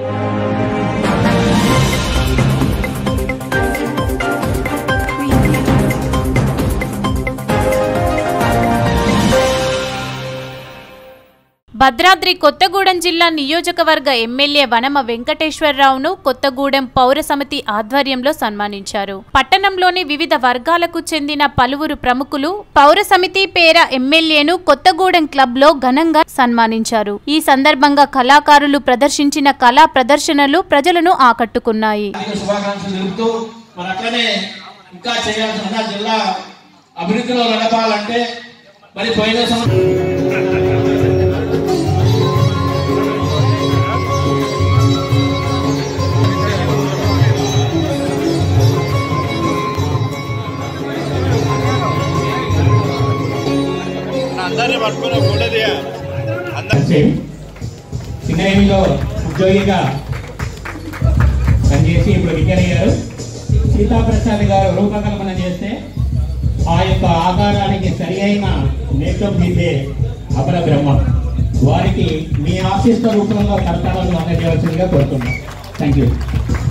భద్రాద్రి కొత్తగూడెం జిల్లా నియోజకవర్గ ఎమ్మెల్యే వనమ వెంకటేశ్వరరావును కొత్తగూడెం పౌర సమితి ఆధ్వర్యంలో సన్మానించారు పట్టణంలోని వివిధ వర్గాలకు చెందిన పలువురు ప్రముఖులు పౌర సమితి పేర ఎమ్మెల్యేను కొత్తగూడెం క్లబ్ లో ఘనంగా సన్మానించారు ఈ సందర్భంగా కళాకారులు ప్రదర్శించిన కళా ప్రదర్శనలు ప్రజలను ఆకట్టుకున్నాయి మీకు శుభాకాంక్షలు తెలుపుతూ మరి అట్లనే ఇంకా చేయాల్సిన ఉన్న జిల్లా అభివృద్ధిలో నడపాలంటే మరి పోయిన సంవత్సరం అందరినీ పట్టుకుని ఫోటో తీయ అందరు సేమ్ సింగరేణిలో ఉద్యోగిగా పనిచేసి ఇప్పుడు విద్యాలయ్యారు సీతాప్రసాద్ గారు రూపకల్పన చేస్తే ఆ యొక్క ఆకారానికి సరి అయిన మేకప్ దిద్దే అపర బ్రహ్మ వారికి మీ ఆశిస్త రూపంలో కర్తవ్యాలు అందజేయవలసిందిగా కోరుతున్నాం థ్యాంక్ యూ